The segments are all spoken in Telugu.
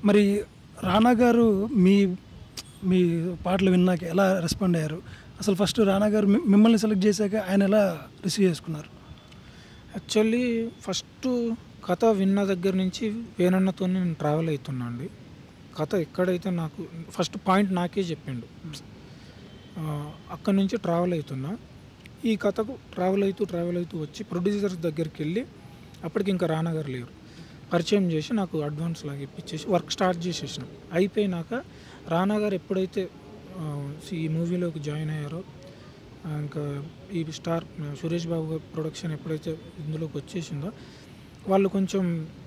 మరి రానా గారు మీ మీ పాటలు విన్నాక ఎలా రెస్పాండ్ అయ్యారు అసలు ఫస్ట్ రానా గారు మీ- మిమ్మల్ని సెలెక్ట్ చేశాక ఆయన ఎలా రిసీవ్ చేసుకున్నారు యాక్చువల్లీ ఫస్ట్ కథ విన్న దగ్గర నుంచి వేనన్నతో నేను ట్రావెల్ అవుతున్నా అండి కథ ఎక్కడైతే నాకు ఫస్ట్ పాయింట్ నాకే చెప్పిండు ఆ, అక్కడి నుంచి ట్రావెల్ అవుతున్నా ఈ కథకు ట్రావెల్ అవుతూ ట్రావెల్ అవుతూ వచ్చి ప్రొడ్యూసర్స్ దగ్గరికి వెళ్ళి అప్పటికి ఇంకా రానా గారు లేరు పరిచయం చేసి నాకు అడ్వాన్స్ లాగా ఇప్పించేసి వర్క్ స్టార్ట్ చేసేసినాం అయిపోయినాక రానా గారు ఎప్పుడైతే ఆ, ఈ మూవీలోకి జాయిన్ అయ్యారో ఆ, ఇంకా ఈ స్టార్ ఆ, సురేష్ బాబు గారి ప్రొడక్షన్ ఎప్పుడైతే ఇందులోకి వచ్చేసిందో వాళ్ళు కొంచెం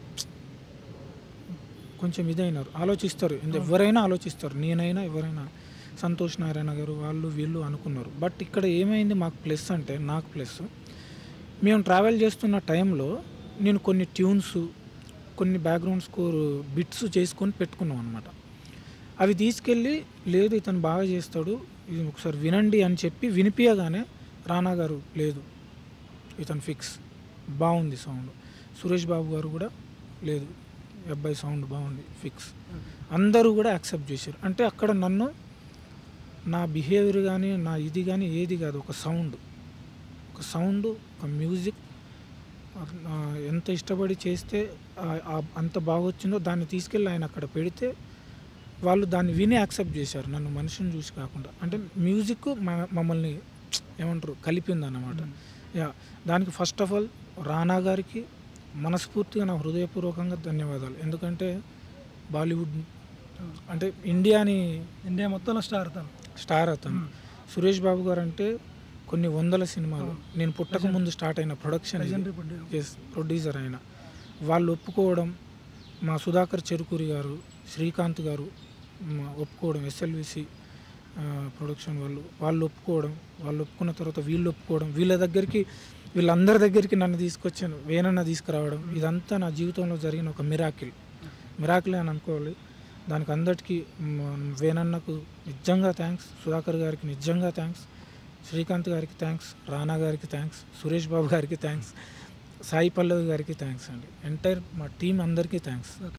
కొంచెం ఇదైనారు ఆలోచిస్తారు ఇంద- ఎవరైనా ఆలోచిస్తారు నేనైనా ఎవరైనా సంతోష్ నారాయణ గారు వాళ్ళు వీళ్ళు అనుకున్నారు బట్ ఇక్కడ ఏమైంది మాకు ప్లస్ అంటే నాకు ప్లస్ మేము ట్రావెల్ చేస్తున్న టైంలో నేను కొన్ని ట్యూన్స్ కొన్ని బ్యాక్గ్రౌండ్ స్కోర్ బిట్స్ చేసుకొని పెట్టుకున్నాం అనమాట అవి తీసుకెళ్ళి లేదు ఇతను బాగా చేస్తాడు ఇది ఒకసారి వినండి అని చెప్పి వినిపించగానే రానా గారు లేదు ఇతను ఫిక్స్ బాగుంది సౌండ్ సురేష్ బాబు గారు కూడా లేదు ఈ అబ్బాయి సౌండ్ బాగుంది ఫిక్స్ అందరూ కూడా యాక్సెప్ట్ చేశారు అంటే అక్కడ నన్ను నా బిహేవియర్ కానీ నా ఇది కానీ ఏది కాదు ఒక సౌండ్ ఒక సౌండ్ ఒక మ్యూజిక్ ఆ, ఎంత ఇష్టపడి చేస్తే ఆ- ఆ అంత బాగా వచ్చిందో దాన్ని తీసుకెళ్ళి ఆయన అక్కడ పెడితే వాళ్ళు దాన్ని విని యాక్సెప్ట్ చేశారు నన్ను మనిషిని చూసి కాకుండా అంటే మ్యూజిక్ మమ్మల్ని ఏమంటారు కలిపింది అన్నమాట యా దానికి ఫస్ట్ ఆఫ్ ఆల్ రానా గారికి మనస్ఫూర్తిగా నా హృదయపూర్వకంగా ధన్యవాదాలు ఎందుకంటే బాలీవుడ్ అంటే ఇండియాని ఇండియా మొత్తంలో స్టార్ తను స్టార్ అతను సురేష్ బాబు గారు అంటే కొన్ని వందల సినిమాలు నేను పుట్టక ముందు స్టార్ట్ అయిన ప్రొడక్షన్ ఇది. Legendary producer. ఎస్ ప్రొడ్యూసర్ ఆయన వాళ్ళు ఒప్పుకోవడం మా సుధాకర్ చెరుకూరి గారు శ్రీకాంత్ గారు మా ఒప్పుకోవడం ఎస్ఎల్విసి ప్రొడక్షన్ వాళ్ళు వాళ్ళు ఒప్పుకోవడం వాళ్ళు ఒప్పుకున్న తర్వాత వీళ్ళు ఒప్పుకోవడం వీళ్ళ దగ్గరికి వీళ్ళందరి దగ్గరికి నన్ను తీసుకొచ్చాను వేనన్న తీసుకురావడం ఇదంతా నా జీవితంలో జరిగిన ఒక మిరాకిల్ మిరాకిల్ అని అనుకోవాలి దానికి అందరికీ మ- వేనన్నకు నిజంగా థ్యాంక్స్ సుధాకర్ గారికి నిజంగా థ్యాంక్స్ శ్రీకాంత్ గారికి థ్యాంక్స్ రానా గారికి థ్యాంక్స్ సురేష్ బాబు గారికి థ్యాంక్స్ సాయి పల్లవి గారికి థ్యాంక్స్ అండి ఎంటైర్ మా టీం అందరికీ థ్యాంక్స్